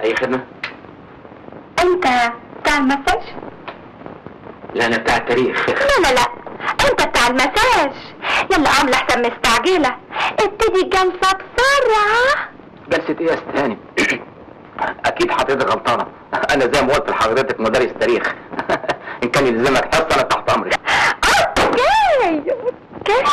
اي خدمه انت بتاع المساج لا انا بتاع التاريخ لا لا لا انت بتاع المساج يلا عامله احسن مستعجله ابتدي الجلسه بسرعه جلسه ايه يا ست هاني اكيد حضرتك غلطانه انا زي ما قلت لحضرتك مدرس تاريخ ان كان يلزمك حصه انا تحت امرك اوكي اوكي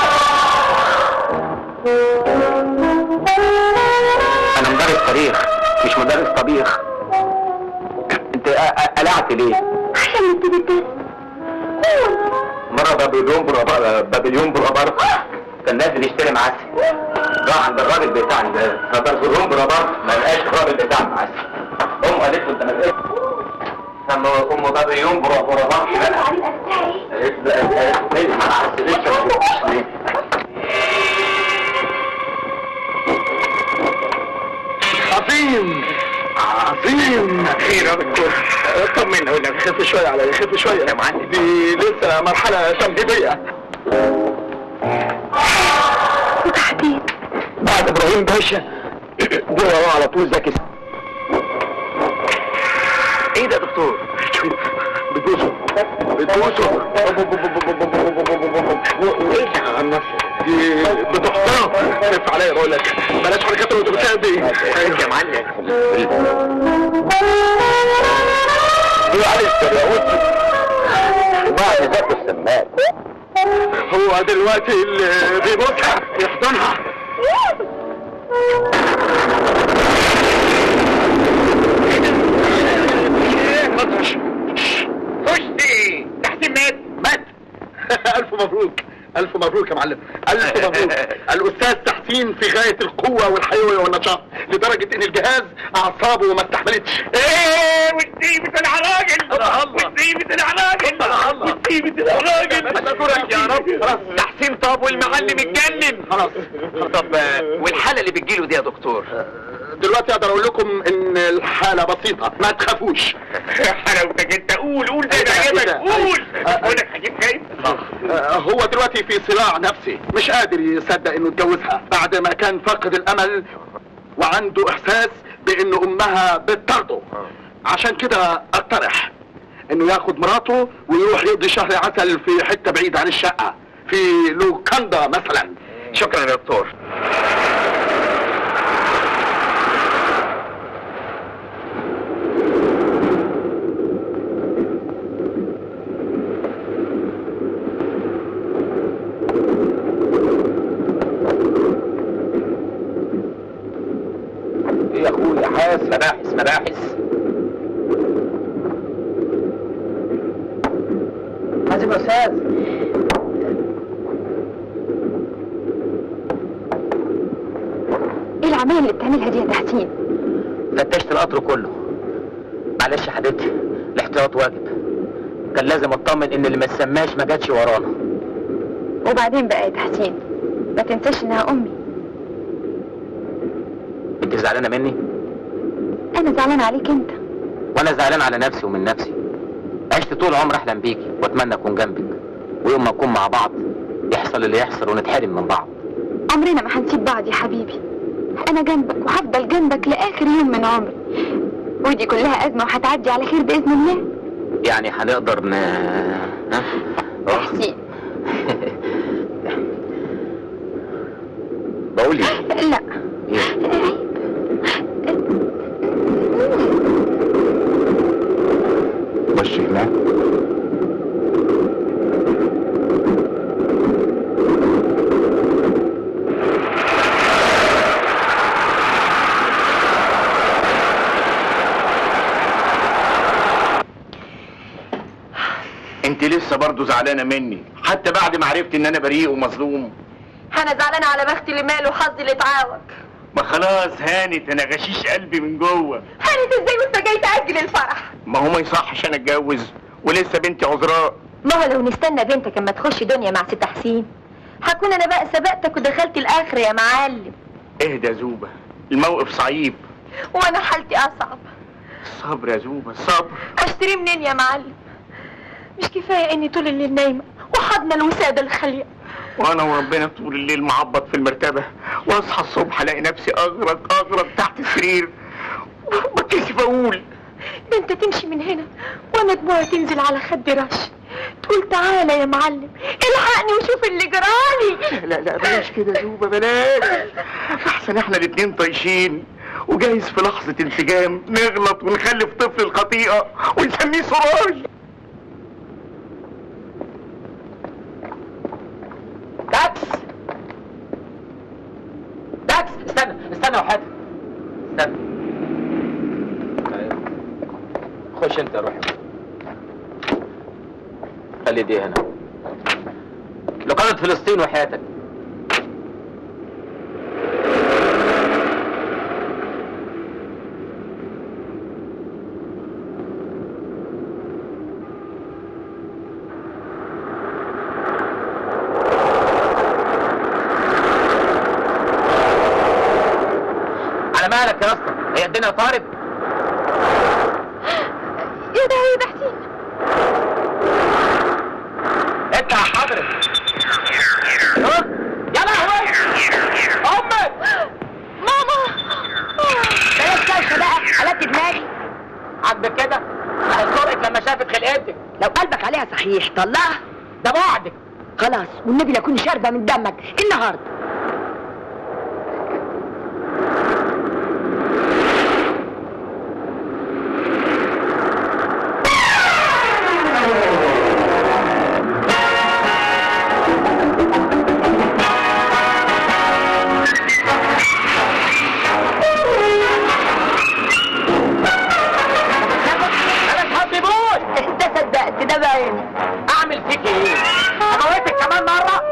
انا مدرس تاريخ مش مدرس طبيخ انت أ- أ- قلعت ليه عشان نبتدي الدرس قول مره بابليون برابر بابليون برابر كان نازل يشتري معسل راح عند الراجل بتاع بابليون برابر ما لقاش الراجل بتاع المعسل امه قالت له انت ما لقيتش ثم ام بابليون برابر علي الأفتاحي عظيم عظيم اخيرا دكتور طمنا هنا خف شويه علي خف شويه يا معلم دي لسه مرحله تمهيديه وتحديد بعد ابراهيم باشا جوه على طول زكي ايه ده يا دكتور بتبوسه بتبوسه وايه ده يا عم دي بتحترم خف عليا بقول لك بلاش حركات الاتوبيسات دي يا معلم هو علي السراوتي وبعد ذاك السماك هو دلوقتي اللي بيبوسها يحضنها خشتي تحسين مات مات الف مبروك الف مبروك يا معلم الف مبروك الاستاذ تحسين في غايه القوه والحيويه والنشاط لدرجه ان الجهاز اعصابه ما استحملتش ايه والسيبة العراجل الله الله. والسيبة العراجل الله الله. والسيبة العراجل أشكرك يا رب. خلاص. تحسين طاب والمعلم اتجنن خلاص طب والحالة اللي بتجيله دي يا دكتور دلوقتي اقدر اقول لكم ان الحاله بسيطه ما تخافوش حلاوتك انت قول قول زي ما إيه ده؟ عجبك قول آه، آه. وانا هجيب خايف آه، هو دلوقتي في صراع نفسي مش قادر يصدق انه اتجوزها بعد ما كان فاقد الامل وعنده احساس بان امها بتطرده عشان كده اقترح انه ياخد مراته ويروح يقضي شهر عسل في حته بعيده عن الشقه في لوكاندا مثلا شكرا يا دكتور ايه يا اخويا حاس مباحث مباحث حازم يا استاذ ايه العمايل اللي بتعملها دي يا تحسين فتشت القطر كله معلش يا حبيبتي الاحتياط واجب كان لازم اطمن ان اللي ما تسماش ما جاتش ورانا وبعدين بقى يا تحسين ما تنساش انها امي انت زعلانه مني انا زعلان عليك انت وانا زعلان على نفسي ومن نفسي عشت طول عمري احلم بيكي واتمنى اكون جنبك ويوم ما نكون مع بعض يحصل اللي يحصل ونتحرم من بعض عمرنا ما هنسيب بعض يا حبيبي انا جنبك وهفضل جنبك لاخر يوم من عمري ودي كلها ازمه وهتعدي على خير باذن الله يعني هنقدر ن ها؟ تحسين بقول ايه لا ايه خش هناك انت لسه برضه زعلانه مني حتى بعد ما عرفت ان انا بريء ومظلوم انا زعلانه على بختي اللي ماله وحظي اللي اتعوج ما خلاص هانت انا غشيش قلبي من جوه هانت ازاي وانت جاي تاجل الفرح ما هو ما يصحش انا اتجوز ولسه بنتي عذراء ما هو لو نستنى بنتك اما تخش دنيا مع ست حسين هكون انا بقى سبقتك ودخلت الاخر يا معلم اهدى يا زوبه الموقف صعيب وانا حالتي اصعب الصبر يا زوبه الصبر اشتري منين يا معلم مش كفايه اني طول الليل نايمه وحضن الوساده الخاليه وانا وربنا طول الليل معبط في المرتبه واصحى الصبح الاقي نفسي اغرق اغرق تحت السرير بتكسف اقول ده انت تمشي من هنا وانا دموعي تنزل على خد رش تقول تعالى يا معلم الحقني وشوف اللي جرالي لا لا بلاش كده يا زوبة بلاش احسن احنا الاتنين طايشين وجايز في لحظة انسجام نغلط ونخلف طفل الخطيئة ونسميه سراج داكس داكس استنى استنى يا حاتم استنى خش انت روح خلي دي هنا لقادة فلسطين وحياتك على مالك يا اسطى هي الدنيا طارت يا ده يا ده حسين اطلع حضرتك شوف يا لهوي امك ماما بلاش دوشه بقى قلبت دماغي عاجبك كده هتسرقك لما شافت خلقتك لو قلبك عليها صحيح طلقها ده بعدك خلاص والنبي لاكون شاربه من دمك النهارده انا تحببوش انت صدقت ده باين اعمل فيك ايه اموتك كمان مره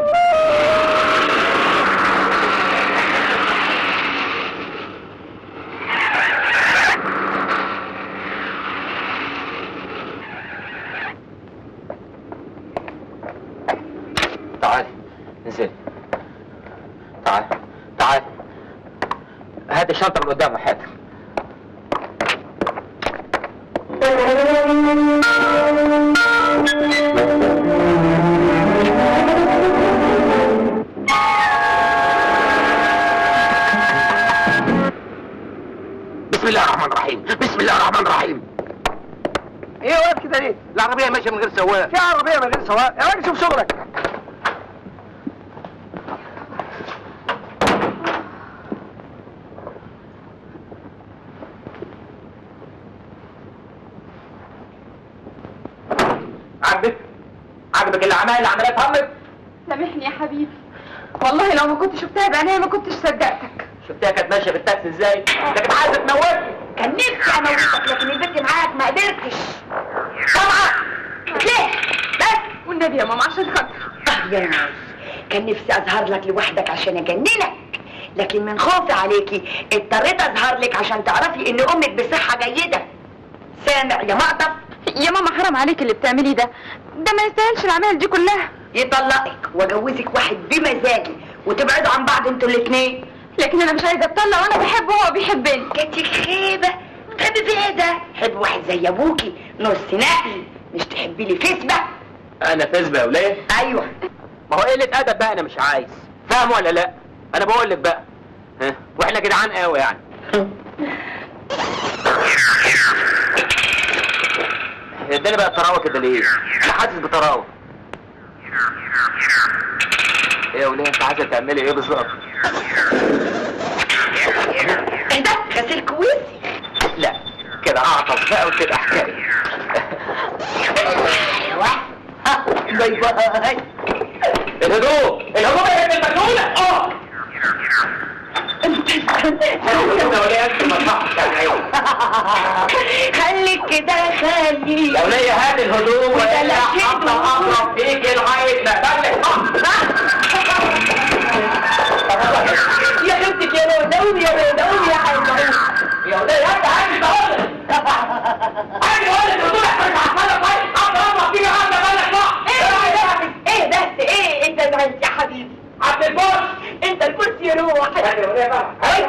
تعال انزل تعال تعال هات الشنطه من قدام يا حاتم بسم الله الرحمن الرحيم بسم الله الرحمن الرحيم ايه واقف كده ليه؟ العربية ماشية من غير سواق في عربية من غير سواق يا راجل شوف شغلك عاجبك عاجبك اللي عملها اللي عملها امك سامحني يا حبيبي والله لو ما كنت شفتها بعينيا ما كنتش صدقتك شفتها كانت ماشيه في التاكسي ازاي ده كانت عايزه تموتني كان نفسي اموتك لكن البنت معاك ما قدرتش طبعا ليه بس والنبي يا ماما عشان خاطر آه يا ناس كان نفسي اظهر لك لوحدك عشان اجننك لكن من خوفي عليكي اضطريت اظهر لك عشان تعرفي ان امك بصحه جيده سامع يا مقطف يا ماما حرام عليك اللي بتعملي ده ده ما يستاهلش العمال دي كلها يطلقك واجوزك واحد بمزاجي وتبعدوا عن بعض انتوا الاثنين لكن انا مش عايزه اتطلق وانا بحبه وهو بيحبني جاتك خيبه تحبي في ايه ده حب واحد زي ابوكي نص نقي مش تحبي لي فسبه انا فاسبه يا وليه ايوه ما هو قله ادب بقى انا مش عايز فاهم ولا لا انا بقول لك بقى ها واحنا جدعان قوي يعني اداني بقى الطراوه كده ليه انا حاسس بطراوه ايه يا وليه انت عايزه تعملي ايه بالظبط ايه ده غسيل كويسي لا كده اعطس بقى وتبقى حكايه ايوه ها، باي باي الهدوء الهدوء يا ابن المجنونه اه الهدوء يا وليه انت ما تصحش يا عيني خليك كده خلي يا وليه هات الهدوم ولا لا حاطه اضرب فيك لغايه ما بالك يا بنتك يا مدوم يا مدوم يا حيوان يا وليه انت عايز تقول عايز اقول لك الهدوم احنا عماله طيب اضرب فيك لغايه ما بالك صح ايه ده ايه بس ايه انت مالك يا حبيبي عبد البوش انت الكرسي يروح يا وليه بقى